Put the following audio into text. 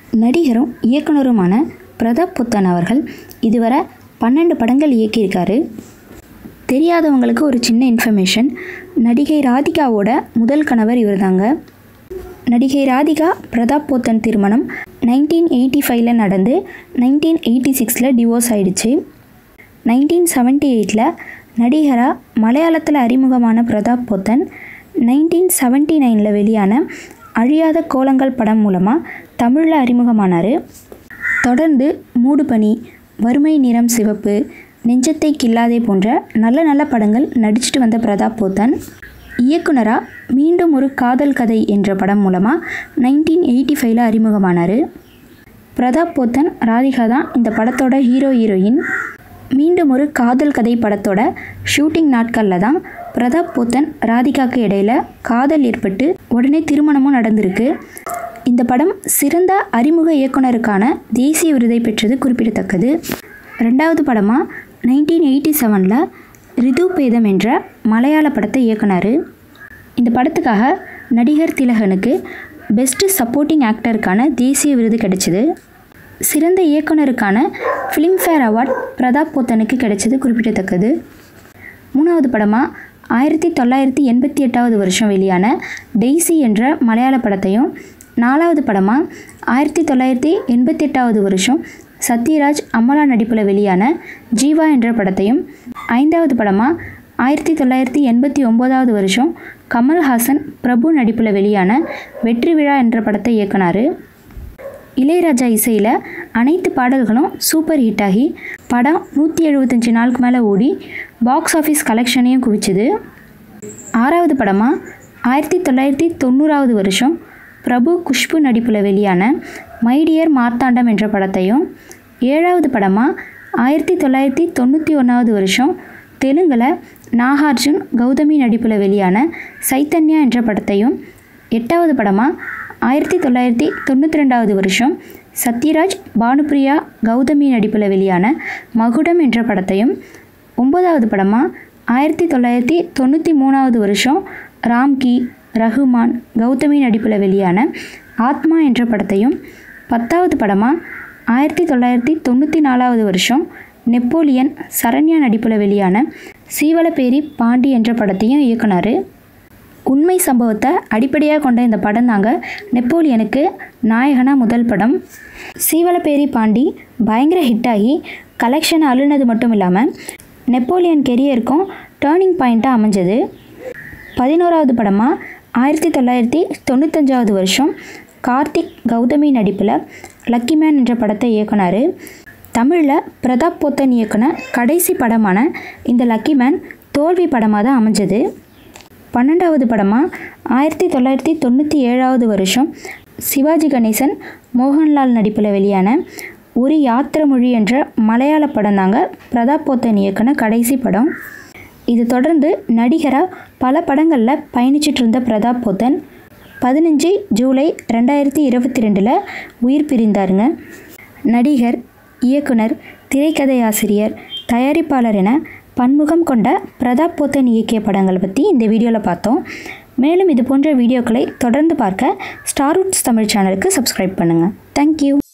நடிகரும் இயக்குனருமான பிரதாப் போத்தன் அவர்கள் இதுவரை பன்னெண்டு படங்கள் இயக்கியிருக்காரு தெரியாதவங்களுக்கு ஒரு சின்ன இன்ஃபர்மேஷன் நடிகை ராதிகாவோட முதல் கணவர் இவர்தாங்க நடிகை ராதிகா பிரதாப் போத்தன் திருமணம் நைன்டீன் எயிட்டி ஃபைவ்ல நடந்து நைன்டீன் எயிட்டி சிக்ஸில் டிவோர்ஸ் ஆயிடுச்சு நைன்டீன் செவன்ட்டி எயிட்டில் நடிகராக மலையாளத்தில் அறிமுகமான பிரதாப் போத்தன் நைன்டீன் செவன்ட்டி நைனில் வெளியான அழியாத கோலங்கள் படம் மூலமாக தமிழில் அறிமுகமானார் தொடர்ந்து மூடுபனி வறுமை நிறம் சிவப்பு நெஞ்சத்தை கில்லாதே போன்ற நல்ல நல்ல படங்கள் நடிச்சிட்டு வந்த பிரதாப் போத்தன் இயக்குனராக மீண்டும் ஒரு காதல் கதை என்ற படம் மூலமாக நைன்டீன் எயிட்டி ஃபைவ்ல அறிமுகமானார் பிரதாப் போத்தன் ராதிகா தான் இந்த படத்தோட ஹீரோ ஹீரோயின் மீண்டும் ஒரு காதல் கதை படத்தோட ஷூட்டிங் நாட்களில் தான் பிரதாப் போத்தன் ராதிகாக்கு இடையில காதல் ஏற்பட்டு உடனே திருமணமும் நடந்திருக்கு இந்த படம் சிறந்த அறிமுக இயக்குனருக்கான தேசிய விருதை பெற்றது குறிப்பிடத்தக்கது ரெண்டாவது படமாக நைன்டீன் எயிட்டி செவனில் ரிது பேதம் என்ற மலையாள படத்தை இயக்குனார் இந்த படத்துக்காக நடிகர் திலகனுக்கு பெஸ்ட் சப்போர்ட்டிங் ஆக்டருக்கான தேசிய விருது கிடைச்சிது சிறந்த இயக்குனருக்கான ஃபிலிம்ஃபேர் அவார்ட் பிரதாப் போத்தனுக்கு கிடைச்சது குறிப்பிடத்தக்கது மூணாவது படமாக ஆயிரத்தி தொள்ளாயிரத்தி எண்பத்தி எட்டாவது வருஷம் வெளியான டெய்ஸி என்ற மலையாள படத்தையும் நாலாவது படமாக ஆயிரத்தி தொள்ளாயிரத்தி எண்பத்தி எட்டாவது வருஷம் சத்யராஜ் அமலா நடிப்பில் வெளியான ஜீவா என்ற படத்தையும் ஐந்தாவது படமாக ஆயிரத்தி தொள்ளாயிரத்தி எண்பத்தி ஒம்போதாவது வருஷம் கமல்ஹாசன் பிரபு நடிப்பில் வெளியான வெற்றி விழா என்ற படத்தை இயக்குனார் இளையராஜா இசையில் அனைத்து பாடல்களும் சூப்பர் ஹிட் ஆகி படம் நூற்றி எழுபத்தஞ்சு நாளுக்கு மேலே ஓடி பாக்ஸ் ஆஃபீஸ் கலெக்ஷனையும் குவிச்சுது ஆறாவது படமாக ஆயிரத்தி தொள்ளாயிரத்தி தொண்ணூறாவது வருஷம் பிரபு குஷ்பு நடிப்பில் வெளியான மைடியர் மார்த்தாண்டம் என்ற படத்தையும் ஏழாவது படமாக ஆயிரத்தி தொள்ளாயிரத்தி தொண்ணூற்றி ஒன்றாவது வருஷம் தெலுங்கில் நாகார்ஜுன் கௌதமி நடிப்பில் வெளியான சைத்தன்யா என்ற படத்தையும் எட்டாவது படமாக ஆயிரத்தி தொள்ளாயிரத்தி தொண்ணூற்றி ரெண்டாவது வருஷம் சத்யராஜ் பானுப்ரியா கௌதமி நடிப்பில் வெளியான மகுடம் என்ற படத்தையும் ஒன்பதாவது படமாக ஆயிரத்தி தொள்ளாயிரத்தி தொண்ணூற்றி மூணாவது வருஷம் ராம்கி ரஹ்மான் கௌதமி நடிப்பில் வெளியான ஆத்மா என்ற படத்தையும் பத்தாவது படமாக ஆயிரத்தி தொள்ளாயிரத்தி தொண்ணூற்றி நாலாவது வருஷம் நெப்போலியன் சரண்யா நடிப்பில் வெளியான சீவலப்பேரி பாண்டி என்ற படத்தையும் இயக்குனார் உண்மை சம்பவத்தை அடிப்படையாக கொண்ட இந்த படம் தாங்க நெப்போலியனுக்கு நாயகனா முதல் படம் சீவலப்பேரி பாண்டி பயங்கர ஹிட் ஆகி கலெக்ஷன் அழுனது மட்டும் இல்லாமல் நெப்போலியன் கெரியருக்கும் டேர்னிங் பாயிண்ட்டாக அமைஞ்சது பதினோராவது படமாக ஆயிரத்தி தொள்ளாயிரத்தி தொண்ணூத்தஞ்சாவது வருஷம் கார்த்திக் கௌதமி நடிப்பில் லக்கி மேன் என்ற படத்தை இயக்குனார் தமிழில் பிரதாப் போத்தன் இயக்குன கடைசி படமான இந்த லக்கி மேன் தோல்வி படமாக தான் அமைஞ்சது பன்னெண்டாவது படமாக ஆயிரத்தி தொள்ளாயிரத்தி தொண்ணூற்றி ஏழாவது வருஷம் சிவாஜி கணேசன் மோகன்லால் நடிப்பில் வெளியான ஒரு யாத்திரை மொழி என்ற மலையாள படம் தாங்க பிரதாப் போத்தன் இயக்குன கடைசி படம் இது தொடர்ந்து நடிகராக பல படங்களில் பயணிச்சிட்டு இருந்த பிரதாப் போத்தன் பதினஞ்சு ஜூலை ரெண்டாயிரத்தி இருபத்தி ரெண்டில் உயிர் பிரிந்தாருங்க நடிகர் இயக்குனர் திரைக்கதை ஆசிரியர் தயாரிப்பாளர் என பன்முகம் கொண்ட பிரதாப் போத்தன் இயக்கிய படங்கள் பற்றி இந்த வீடியோவில் பார்த்தோம் மேலும் இது போன்ற வீடியோக்களை தொடர்ந்து பார்க்க ஸ்டார்வுட்ஸ் தமிழ் சேனலுக்கு சப்ஸ்கிரைப் பண்ணுங்கள் தேங்க்யூ